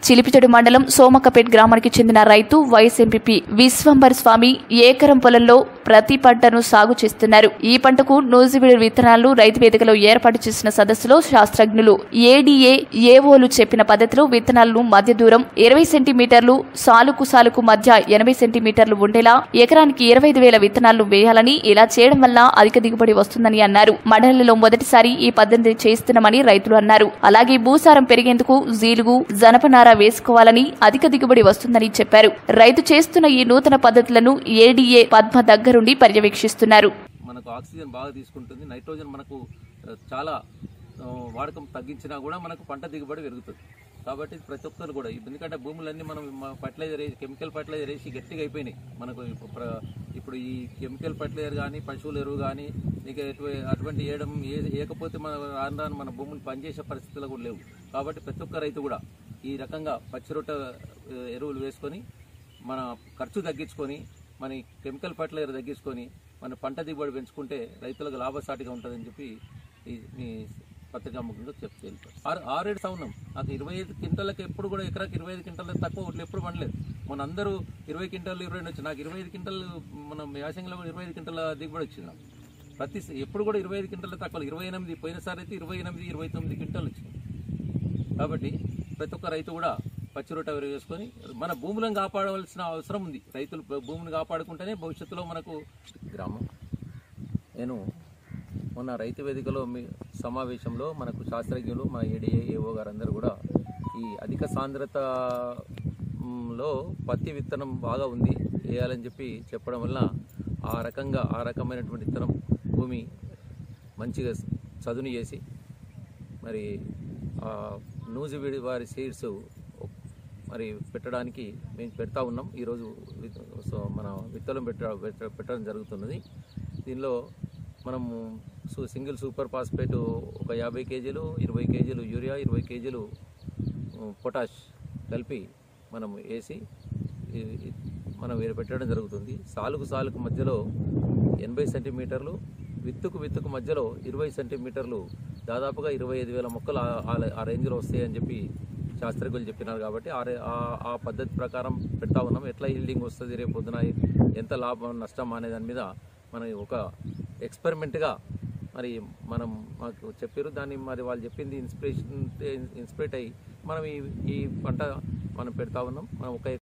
చిలిపిచెడు మండలం సోమకపేట్ గ్రామానికి చెందిన రైతు వైస్ ఎంపీపీ విశ్వంబర్ స్వామి ఏకరం పొలంలో ప్రతి పంటను సాగు చేస్తున్నారు ఈ పంటకు నూజివీడు విత్తనాలు రైతు వేదికలో ఏర్పాటు చేసిన సదస్సులో శాస్త్రజ్ఞులు ఏడీఏ ఏఓలు చెప్పిన పద్ధతిలో విత్తనాలను మధ్య దూరం ఇరవై సెంటీమీటర్లు సాలుకు సాలుకు మధ్య ఎనభై సెంటీమీటర్లు ఉండేలా ఎకరానికి ఇరవై ఐదు వేల విత్తనాలు వేయాలని ఇలా చేయడం వల్ల అధిక దిగుబడి వస్తుందని అన్నారు మండలిలో మొదటిసారి ఈ పద్ధతి చేస్తున్నామని రైతులు అన్నారు అలాగే భూసారం పెరిగేందుకు జీలుగు జనపనార వేసుకోవాలని అధిక దిగుబడి వస్తుందని చెప్పారు రైతు చేస్తున్న ఈ నూతన పద్ధతులను ఏడీఏ పద్మ దగ్గరుండి పర్యవేక్షిస్తున్నారు మనకు ఆక్సిజన్ బాగా తీసుకుంటుంది నైట్రోజన్ మనకు ఆ, చాలా ఆ, వాడకం తగ్గించినా కూడా మనకు పంట దిగుబడి పెరుగుతుంది కాబట్టి ప్రతి ఒక్కరు కూడా ఎందుకంటే భూములన్నీ మనం ఫర్టిలైజర్ వేసి కెమికల్ ఫర్టిలైజర్ వేసి గట్టిగా అయిపోయినాయి మనకు ఇప్పుడు ప్ర- ఇప్పుడు ఈ కెమికల్ ఫర్టిలైజర్ కానీ పశువుల ఎరువు కానీ ఇక ఎటు- అటువంటి వేయడం ఏ- వేయకపోతే మన రాను రాను మన భూములు పనిచేసే పరిస్థితులు కూడా లేవు కాబట్టి ప్రతి ఒక్క రైతు కూడా ఈ రకంగా పచ్చిరొట్ట ఆ, ఎరువులు వేసుకొని మన ఖర్చు తగ్గించుకొని మన ఈ కెమికల్ ఫర్టిలైజర్ తగ్గించుకొని మన పంట దిగుబడి పెంచుకుంటే రైతులకు లాభసాటిగా ఉంటుందని చెప్పి ఈ మీ పత్రికాముఖంగా చెప్తే ఆరు ఆరేడు సౌనం నాకు ఇరవై ఐదు క్వింటాలకు ఎప్పుడు కూడా ఎకరాకి ఇరవై ఐదు క్వింటాలకు తక్కువ ఒట్లు ఎప్పుడు పండలేదు మన అందరూ ఇరవై క్వింటాలు ఇరవై రెండు వచ్చి నాకు ఇరవై ఐదు క్వింటాలు మనం యాసంగిలో కూడా ఇరవై ఐదు క్వింటాల దిగుబడి వచ్చింది నాకు ప్రతి ఎప్పుడు కూడా ఇరవై ఐదు క్వింటాల తక్కువ ఇరవై ఎనిమిది పోయినసారి అయితే ఇరవై ఎనిమిది ఇరవై తొమ్మిది క్వింటాలు వచ్చింది కాబట్టి ప్రతి ఒక్క రైతు కూడా పచ్చి రొట్ట ఎరువు వేసుకొని మన భూములను కాపాడవలసిన అవసరం ఉంది రైతులు భూమిని కాపాడుకుంటేనే భవిష్యత్తులో మనకు గ్రామం నేను మొన్న రైతు వేదికలో మీ సమావేశంలో మనకు శాస్త్రజ్ఞులు మా ఏడీఏ ఏఓ గారు అందరూ కూడా ఈ అధిక సాంద్రత మ్, లో పత్తి విత్తనం బాగా ఉంది వేయాలని చెప్పి చెప్పడం వల్ల ఆ రకంగా ఆ రకమైనటువంటి విత్తనం భూమి మంచిగా చదును చేసి మరి ఆ నూజివీడి వారి సీడ్స్ మరి పెట్టడానికి మేము పెడతా ఉన్నాం ఈరోజు విత్- సో మన విత్తనం పెట్ట పెట్ట- పెట్టడం జరుగుతున్నది దీనిలో మనము సు- సింగిల్ సూపర్ ఫాస్ఫేట్ ఒక యాభై కేజీలు ఇరవై కేజీలు యూరియా ఇరవై కేజీలు ఉమ్, పొటాష్ కలిపి మనం వేసి ఈ- ఈ- మనం వేరు పెట్టడం జరుగుతుంది సాలుకు సాలుకు మధ్యలో ఎనభై సెంటీమీటర్లు విత్తుకు విత్తుకు మధ్యలో ఇరవై సెంటీమీటర్లు దాదాపుగా ఇరవై ఐదు వేల మొక్కలు ఆ- ఆ- ఆ రేంజ్లో వస్తాయని చెప్పి శాస్త్రజ్ఞులు చెప్పినారు కాబట్టి ఆ రే- ఆ- ఆ పద్ధతి ప్రకారం పెడతా ఉన్నాం ఎట్లా హీల్డింగ్ వస్తుంది రేపు పొద్దున ఎంత లాభం నష్టం అనే దాని మీద మనం ఒక ఎక్స్పెరిమెంట్గా మరి మనం మాకు చెప్పారు దాన్ని మరి వాళ్ళు చెప్పింది ఇన్స్పిరేషన్ ఇన్స్పిరేట్ అయ్యి మనం ఈ ఈ పంట మనం పెడతా ఉన్నాం మనం ఒక